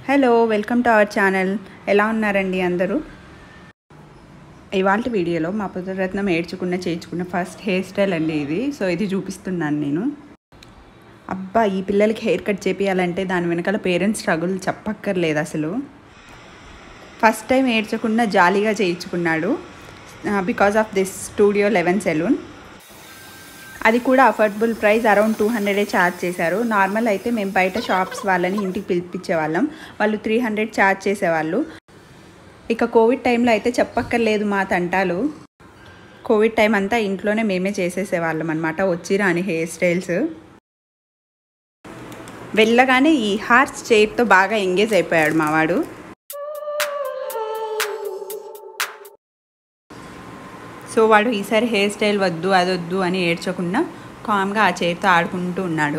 hello welcome to our channel ఎలా ఉన్నారండి అందరూ ఇవాళ వీడియోలో మా పుత్రరత్నం ఏడ్చుకున్న చేర్చుకున్న ఫస్ట్ హెయిర్ స్టైల్ అండి ఇది సో ఇది చూపిస్తున్నాను నేను అబ్బా ఈ పిల్లలకి హెయిర్ కట్ చేపియాలంటే దాని వెనకాల పేరెంట్స్ స్ట్రగుల్ చెప్పక్కర్లేదు అసలు ఫస్ట్ టైం ఏడ్చకుండా జాలీగా చేయించుకున్నాడు because of this studio eleven salon అది కూడా అఫోర్డబుల్ ప్రైస్ అరౌండ్ టూ హండ్రెడే ఛార్జ్ చేశారు నార్మల్ అయితే మేము బయట షాప్స్ వాళ్ళని ఇంటికి పిలిపించే వాళ్ళం వాళ్ళు త్రీ హండ్రెడ్ ఛార్జ్ చేసేవాళ్ళు ఇక కోవిడ్ టైంలో అయితే చెప్పక్కర్లేదు మా తంటాలు కోవిడ్ టైం అంతా ఇంట్లోనే మేమే చేసేసేవాళ్ళం అనమాట వచ్చి రాని హెయిర్ స్టైల్స్ వెళ్ళగానే ఈ హార్స్ చైర్తో బాగా ఎంగేజ్ అయిపోయాడు మావాడు సో వాడు ఈసారి హెయిర్ స్టైల్ వద్దు అది వద్దు అని ఏడ్చకుండా కామ్గా ఆ చైర్తో ఆడుకుంటూ ఉన్నాడు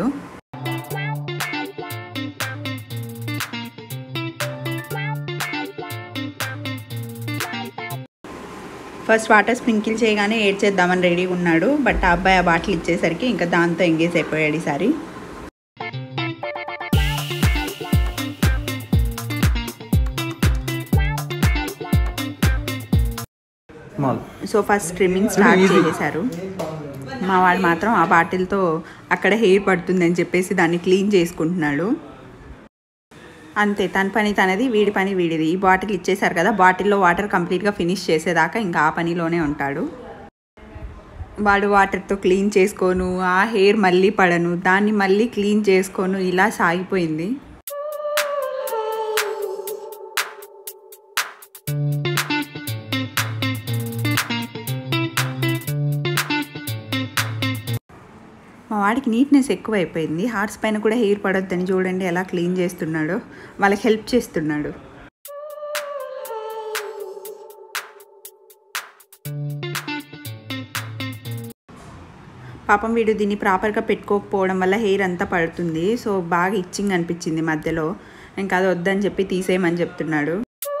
ఫస్ట్ వాటర్ స్ప్రింకిల్ చేయగానే ఏడ్చేద్దామని రెడీగా ఉన్నాడు బట్ ఆ అబ్బాయి ఆ బాటిల్ ఇచ్చేసరికి ఇంకా దాంతో ఎంగేజ్ అయిపోయాడు ఈసారి small so first trimming start చేసేసారు మా వాడు మాత్రం ఆ బాటిల్తో అక్కడ హెయిర్ పడుతుందని చెప్పేసి దాన్ని క్లీన్ చేసుకుంటున్నాడు అంతే తన పని తనది వీడి పని వీడిది ఈ బాటిల్ ఇచ్చేసారు కదా బాటిల్లో వాటర్ కంప్లీట్గా ఫినిష్ చేసేదాకా ఇంకా ఆ పనిలోనే ఉంటాడు వాడు వాటర్తో క్లీన్ చేసుకోను ఆ హెయిర్ మళ్ళీ పడను దాన్ని మళ్ళీ క్లీన్ చేసుకోను ఇలా సాగిపోయింది మా వాడికి నీట్నెస్ ఎక్కువ అయిపోయింది హార్ట్స్ పైన కూడా హెయిర్ పడొద్దని చూడండి ఎలా క్లీన్ చేస్తున్నాడో వాళ్ళకి హెల్ప్ చేస్తున్నాడు పాపం వీడు దీన్ని ప్రాపర్గా పెట్టుకోకపోవడం వల్ల హెయిర్ అంతా పడుతుంది సో బాగా ఇచ్చింగ్ అనిపించింది మధ్యలో ఇంకా అది వద్దని చెప్పి తీసేయమని చెప్తున్నాడు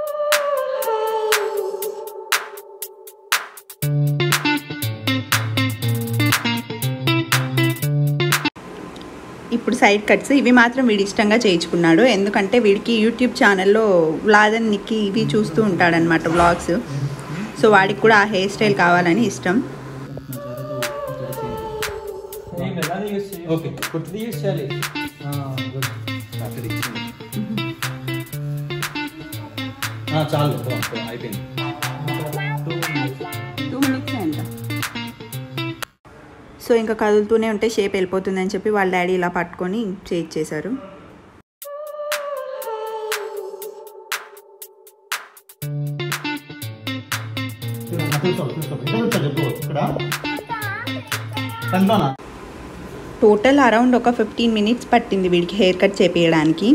ఇప్పుడు సైడ్ కట్స్ ఇవి మాత్రం వీడి ఇష్టంగా చేయించుకున్నాడు ఎందుకంటే వీడికి యూట్యూబ్ ఛానల్లో వ్లాదన్ నిక్కి ఇవి చూస్తూ ఉంటాడనమాట వ్లాగ్స్ సో వాడికి కూడా ఆ హెయిర్ స్టైల్ కావాలని ఇష్టం ఓకే కొద్ది యూస్ చేయాలి గుడ్ చాలు అయిపోయింది టూ మినిట్స్ అయిందా సో ఇంకా కదులుతూనే ఉంటే షేప్ వెళ్ళిపోతుందని చెప్పి వాళ్ళ డాడీ ఇలా పట్టుకొని చేయించేశారు కన్ఫానా టోటల్ అరౌండ్ ఒక ఫిఫ్టీన్ మినిట్స్ పట్టింది వీడికి హెయిర్ కట్ చేపించడానికి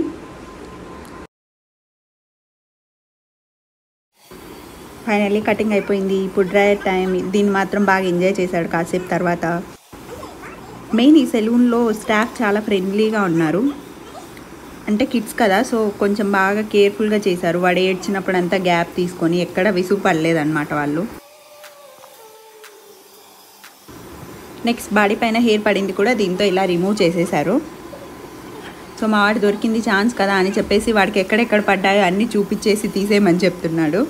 ఫైనల్లీ కటింగ్ అయిపోయింది ఇప్పుడు డ్రైయర్ టైం దీన్ని మాత్రం బాగా ఎంజాయ్ చేశాడు కాసేపు తర్వాత మెయిన్ ఈ సెలూన్లో స్టాఫ్ చాలా ఫ్రెండ్లీగా ఉన్నారు అంటే కిడ్స్ కదా సో కొంచెం బాగా కేర్ఫుల్గా చేశారు వాడు ఏడ్చినప్పుడు అంతా గ్యాప్ తీసుకొని ఎక్కడ విసుగు పడలేదన్నమాట వాళ్ళు నెక్స్ట్ బాడీ పైన హెయిర్ పడింది కూడా దీంతో ఇలా రిమూవ్ చేసేశారు సో మా వాడు దొరికింది ఛాన్స్ కదా అని చెప్పేసి వాడికి ఎక్కడెక్కడ పడ్డాయో అన్నీ చూపించేసి తీసేయమని చెప్తున్నాడు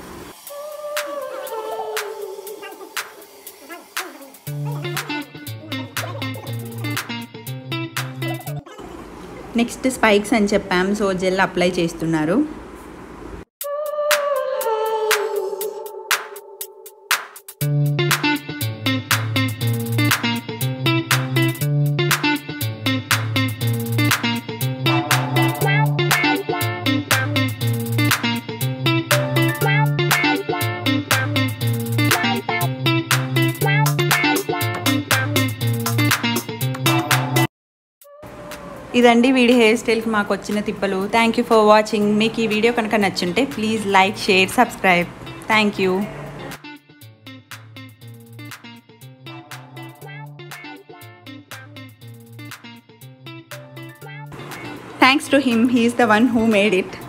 నెక్స్ట్ స్పైక్స్ అని చెప్పాం సో జెల్ అప్లై చేస్తున్నారు ఇదండి వీడి హెయిర్ స్టైల్కి మాకు వచ్చిన తిప్పలు థ్యాంక్ యూ ఫర్ వాచింగ్ మీకు ఈ వీడియో కనుక నచ్చుంటే please like share subscribe thank you thanks to him he's the one who made it